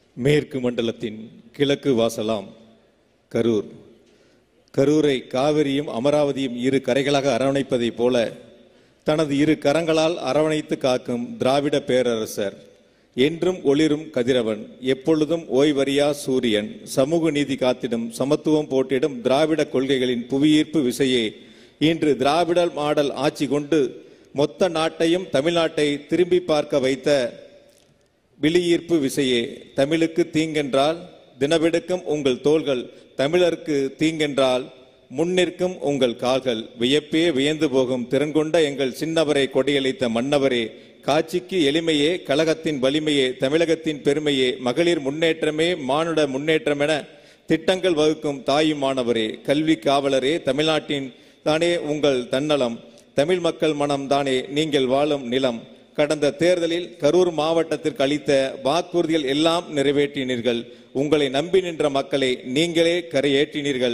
மேற்கு மண்டலத்தின் கிழக்கு வாசலாம் கரூர் கரூரை காவிரியும் அமராவதியும் இரு கரைகளாக அரவணைப்பதைப் போல தனது இரு கரங்களால் அரவணைத்து காக்கும் திராவிட பேரரசர் என்றும் ஒளிரும் கதிரவன் எப்பொழுதும் ஓய்வறியா சூரியன் சமூக நீதி காத்திடும் சமத்துவம் போட்டிடும் திராவிட கொள்கைகளின் புவியீர்ப்பு விசையே இன்று திராவிட மாடல் ஆட்சி கொண்டு மொத்த நாட்டையும் தமிழ்நாட்டை திரும்பி பார்க்க வைத்த விழியீர்ப்பு விசையே தமிழுக்கு தீங்கென்றால் தினவெடுக்கும் உங்கள் தோள்கள் தமிழருக்கு தீங்கென்றால் முன்னிற்கும் உங்கள் கால்கள் வியப்பே வியந்து போகும் திறன்கொண்ட எங்கள் சின்னவரை கொடியளித்த மன்னவரே காட்சிக்கு எளிமையே கழகத்தின் வலிமையே தமிழகத்தின் பெருமையே மகளிர் முன்னேற்றமே மானுட முன்னேற்றமென திட்டங்கள் வகுக்கும் தாயுமானவரே கல்வி காவலரே தமிழ்நாட்டின் தானே உங்கள் தன்னலம் தமிழ் மக்கள் மனம் தானே நீங்கள் வாழும் நிலம் கடந்த தேர்தலில் கரூர் மாவட்டத்திற்கு அளித்த வாக்குறுதிகள் எல்லாம் நிறைவேற்றினீர்கள் உங்களை நம்பி நின்ற மக்களை நீங்களே கரையேற்றினீர்கள்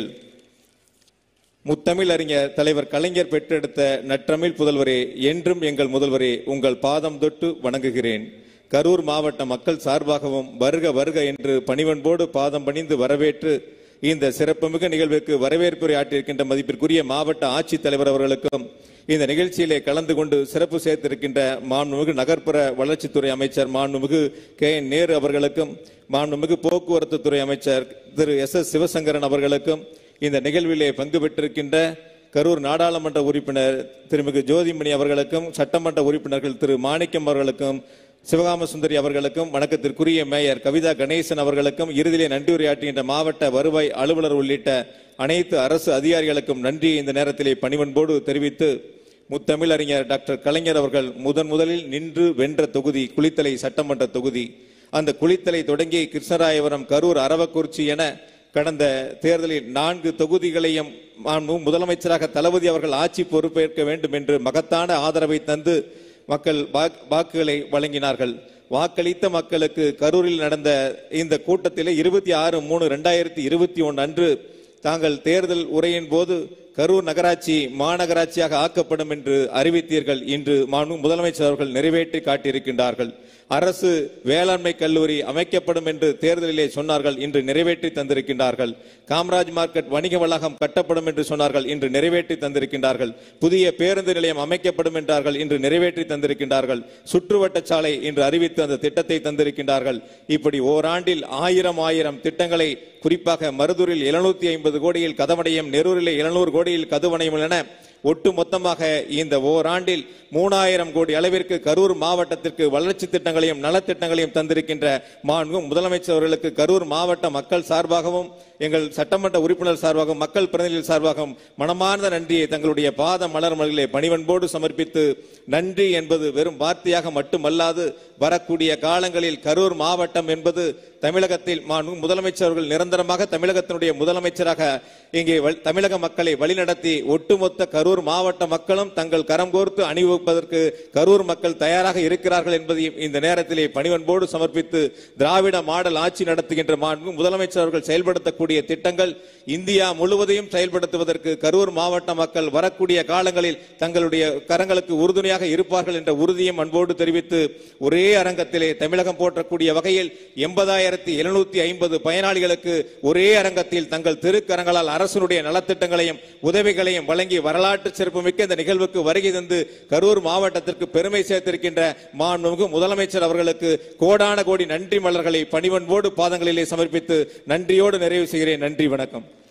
முத்தமிழறிஞர் தலைவர் கலைஞர் பெற்றெடுத்த நற்றமிழ் புதல்வரே என்றும் எங்கள் முதல்வரே உங்கள் பாதம் தொட்டு வணங்குகிறேன் கரூர் மாவட்ட மக்கள் சார்பாகவும் வருக வருக என்று பணிவன்போடு பாதம் பணிந்து வரவேற்று இந்த சிறப்புமிகு நிகழ்வுக்கு வரவேற்புரை ஆற்றியிருக்கின்ற மதிப்பிற்குரிய மாவட்ட ஆட்சித்தலைவர் அவர்களுக்கும் இந்த நிகழ்ச்சியிலே கலந்து கொண்டு சிறப்பு சேர்த்திருக்கின்ற மாண்புமிகு நகர்ப்புற வளர்ச்சித்துறை அமைச்சர் மாண்புமிகு கே என் நேரு அவர்களுக்கும் மாண்புமிகு போக்குவரத்து துறை அமைச்சர் திரு எஸ் எஸ் சிவசங்கரன் அவர்களுக்கும் இந்த நிகழ்விலே பங்கு பெற்றிருக்கின்ற கரூர் நாடாளுமன்ற உறுப்பினர் திருமிகு ஜோதிமணி அவர்களுக்கும் சட்டமன்ற உறுப்பினர்கள் திரு மாணிக்கம் அவர்களுக்கும் சிவகாம சுந்தரி அவர்களுக்கும் வணக்கத்திற்குரிய மேயர் கவிதா கணேசன் அவர்களுக்கும் இறுதியிலே நன்றியுரையாற்றுகின்ற மாவட்ட வருவாய் அலுவலர் உள்ளிட்ட அனைத்து அரசு அதிகாரிகளுக்கும் நன்றி இந்த நேரத்திலே பணிவன்போடு தெரிவித்து முத்தமிழறிஞர் டாக்டர் கலைஞர் அவர்கள் முதன் முதலில் நின்று வென்ற தொகுதி குளித்தலை சட்டமன்ற தொகுதி அந்த குளித்தலை தொடங்கி கிருஷ்ணராயபுரம் கரூர் அரவக்குறிச்சி என கடந்த தேர்தலில் நான்கு தொகுதிகளையும் மாண்பு முதலமைச்சராக தளபதி அவர்கள் ஆட்சி பொறுப்பேற்க வேண்டும் என்று மகத்தான ஆதரவை தந்து மக்கள் வாக்- வாக்குகளை வழங்கினார்கள் வாக்களித்த மக்களுக்கு கரூரில் நடந்த இந்த கூட்டத்திலே இருபத்தி ஆறு மூணு ரெண்டாயிரத்தி இருபத்தி ஒன்று அன்று தாங்கள் தேர்தல் உரையின் போது கரூர் நகராட்சி மாநகராட்சியாக ஆக்கப்படும் என்று அறிவித்தீர்கள் இன்று மாண்பு முதலமைச்சர் அவர்கள் நிறைவேற்றி காட்டியிருக்கின்றார்கள் அரசு வேளாண்மை கல்லூரி அமைக்கப்படும் என்று தேர்தலிலே சொன்னார்கள் இன்று நிறைவேற்றி தந்திருக்கின்றார்கள் காமராஜ் மார்க்கெட் வணிக வளாகம் கட்டப்படும் என்று சொன்னார்கள் இன்று நிறைவேற்றி தந்திருக்கின்றார்கள் புதிய பேருந்து நிலையம் அமைக்கப்படும் என்றார்கள் இன்று நிறைவேற்றி தந்திருக்கின்றார்கள் சுற்றுவட்ட சாலை இன்று அறிவித்து அந்த திட்டத்தை தந்திருக்கின்றார்கள் இப்படி ஓராண்டில் ஆயிரம் ஆயிரம் திட்டங்களை குறிப்பாக மருதூரில் எழுநூத்தி ஐம்பது கோடியில் கதவணையம் நெரூரிலே எழுநூறு கோடியில் கதவணையம் என ஒட்டு மொத்தமாக இந்த ஓராண்டில் மூணாயிரம் கோடி அளவிற்கு கரூர் மாவட்டத்திற்கு வளர்ச்சி திட்டங்களையும் நலத்திட்டங்களையும் தந்திருக்கின்ற மாண்பு முதலமைச்சர் அவர்களுக்கு கரூர் மாவட்ட மக்கள் சார்பாகவும் எங்கள் சட்டமன்ற உறுப்பினர் சார்பாகவும் மக்கள் பிரதிநிதிகள் சார்பாகவும் மனமார்ந்த நன்றியை தங்களுடைய பாத மலர் மலர்களே பணிவன்போடு சமர்ப்பித்து நன்றி என்பது வெறும் வார்த்தையாக மட்டுமல்லாது வரக்கூடிய காலங்களில் கரூர் மாவட்டம் என்பது தமிழகத்தில் மாண்பு முதலமைச்சர் அவர்கள் நிரந்தரமாக தமிழகத்தினுடைய முதலமைச்சராக இங்கே வழி- தமிழக மக்களை வழிநடத்தி ஒட்டுமொத்த கரூர் மாவட்ட மக்களும் தங்கள் கரம் கோர்த்து அணிவகுப்பதற்கு கரூர் மக்கள் தயாராக இருக்கிறார்கள் என்பதையும் இந்த நேரத்திலே பணிவன்போடு சமர்ப்பித்து திராவிட மாடல் ஆட்சி நடத்துகின்ற மாண்பு முதலமைச்சர் அவர்கள் செயல்படுத்தக்கூடிய திட்டங்கள் இந்தியா முழுவதையும் செயல்படுத்துவதற்கு கரூர் மாவட்ட மக்கள் வரக்கூடிய காலங்களில் தங்களுடைய கரங்களுக்கு உறுதுணையாக இருப்பார்கள் என்ற உறுதியும் அன்போடு தெரிவித்து ஒரே அரங்கத்திலே தமிழகம் போற்றக்கூடிய வகையில் எண்பதாயிரத்தி எழுநூத்தி ஐம்பது பயனாளிகளுக்கு ஒரே அரங்கத்தில் தங்கள் திருக்கரங்களால் அரசனுடைய நலத்திட்டங்களையும் உதவிகளையும் வழங்கி வரலாற்று சிறப்புமிக்க இந்த நிகழ்வுக்கு வருகை தந்து கரூர் மாவட்டத்திற்கு பெருமை சேர்த்திருக்கின்ற மாண்புமிகு முதலமைச்சர் அவர்களுக்கு கோடான கோடி நன்றி மலர்களை பணிவன்போடு பாதங்களிலே சமர்ப்பித்து நன்றியோடு நிறைவு செய்கிறேன் நன்றி வணக்கம்